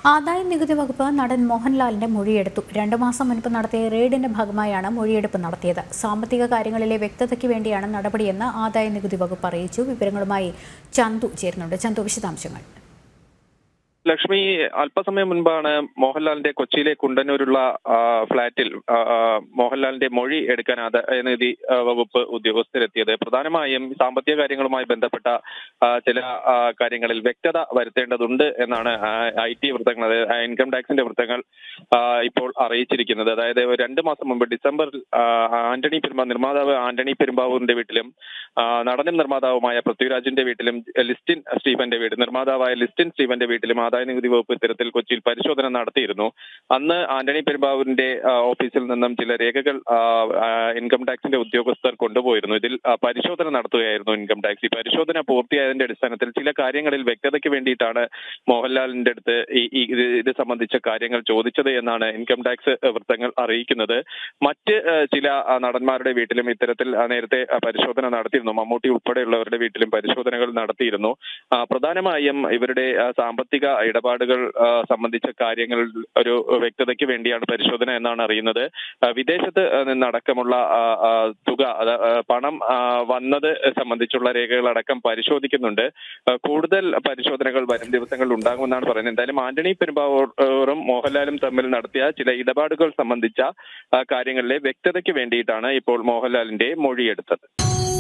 ആദായ നികുതി വകുപ്പ് നടൻ മോഹൻലാലിന്റെ മൊഴിയെടുത്തു രണ്ടു മാസം മുൻപ് നടത്തിയ റെയ്ഡിന്റെ ഭാഗമായാണ് മൊഴിയെടുപ്പ് നടത്തിയത് സാമ്പത്തിക കാര്യങ്ങളിലെ വ്യക്തതയ്ക്ക് വേണ്ടിയാണ് നടപടിയെന്ന് ആദായ നികുതി വകുപ്പ് അറിയിച്ചു വിവരങ്ങളുമായി ചന്തു ചേരുന്നുണ്ട് ചന്തു വിശദാംശങ്ങൾ ലക്ഷ്മി അല്പസമയം മുൻപാണ് മോഹൻലാലിന്റെ കൊച്ചിയിലെ കുണ്ടന്നൂരുള്ള ആ, ഫ്ളാറ്റിൽ ആ, ആ, മോഹൻലാലിന്റെ മൊഴി എടുക്കാൻ ആദായ നികുതി ആ, വകുപ്പ് ഉദ്യോഗസ്ഥരെത്തിയത് പ്രധാനമായും സാമ്പത്തിക കാര്യങ്ങളുമായി ബന്ധപ്പെട്ട ആ, ചില ആ, കാര്യങ്ങളിൽ വ്യക്തത വരുത്തേണ്ടതുണ്ട് എന്നാണ് ഐ ടി വൃത്തങ്ങൾ അതായത് ഇൻകം ടാക്സിന്റെ വൃത്തങ്ങൾ ആ, ഇപ്പോൾ അറിയിച്ചിരിക്കുന്നത് അതായത് ഒരു രണ്ട് മാസം മുമ്പ് ഡിസംബറിൽ ആ, ആന്റണി പെരുമ്പാ നിർമ്മാതാവ് ആന്റണി പെരുമ്പാവൂരിന്റെ വീട്ടിലും ആ, നടനും നിർമ്മാതാവുമായ പൃഥ്വിരാജിന്റെ വീട്ടിലും ലിസ്റ്റിൻ സ്റ്റീഫന്റെ വീട് നിർമ്മാതാവായ ലിസ്റ്റിൻ സ്റ്റീഫന്റെ വീട്ടിലും ആദായ നികുതി വകുപ്പ് ഇത്തരത്തിൽ കൊച്ചിയിൽ പരിശോധന നടത്തിയിരുന്നു അന്ന് ആന്റണി പെരുമ്പാവൂരിന്റെ ആ, ഓഫീസിൽ നിന്നും ചില രേഖകൾ ആ, ആ, ഇൻകം ടാക്സിന്റെ ഉദ്യോഗസ്ഥർ കൊണ്ടുപോയിരുന്നു ഇതിൽ ആ, പരിശോധന നടത്തുകയായിരുന്നു ഇൻകം ടാക്സ് ഈ പരിശോധന പൂർത്തിയായതിന്റെ അടിസ്ഥാനത്തിൽ ചില കാര്യങ്ങളിൽ വ്യക്തതയ്ക്ക് വേണ്ടിയിട്ടാണ് മോഹൻലാലിന്റെ അടുത്ത് ഈ ഈ ഇത് ഇത് സംബന്ധിച്ച കാര്യങ്ങൾ ചോദിച്ചത് എന്നാണ് ഇൻകം ടാക്സ് വൃത്തങ്ങൾ അറിയിക്കുന്നത് മറ്റ് ആ, ചില ആ, നടന്മാരുടെ വീട്ടിലും ഇത്തരത്തിൽ ആ, നേരത്തെ ആ, പരിശോധന നടത്തിയിരുന്നു മമ്മൂട്ടി ഉൾപ്പെടെയുള്ളവരുടെ വീട്ടിലും പരിശോധനകൾ നടത്തിയിരുന്നു ആ, പ്രധാനമായും ഇവരുടെ ആ, സാമ്പത്തിക ഇടപാടുകൾ ആ, സംബന്ധിച്ച കാര്യങ്ങൾ ഒരു വ്യക്തതയ്ക്ക് വേണ്ടിയാണ് പരിശോധന എന്നാണ് അറിയുന്നത് ആ, വിദേശത്ത് നിന്നടക്കമുള്ള ആ, ആ, തുക അത് ആ, പണം ആ, വന്നത് സംബന്ധിച്ചുള്ള രേഖകളടക്കം പരിശോധിക്കുന്നുണ്ട് ആ, കൂടുതൽ പരിശോധനകൾ വരും ദിവസങ്ങളിൽ ഉണ്ടാകുമെന്നാണ് പറയുന്നത് എന്തായാലും ആന്റണി പെരുമ്പാവൂറും മോഹൻലാലും തമ്മിൽ നടത്തിയ ചില ഇടപാടുകൾ സംബന്ധിച്ച ആ, കാര്യങ്ങളിലെ വ്യക്തതയ്ക്ക് വേണ്ടിയിട്ടാണ് ഇപ്പോൾ മോഹൻലാലിന്റെ മൊഴിയെടുത്തത്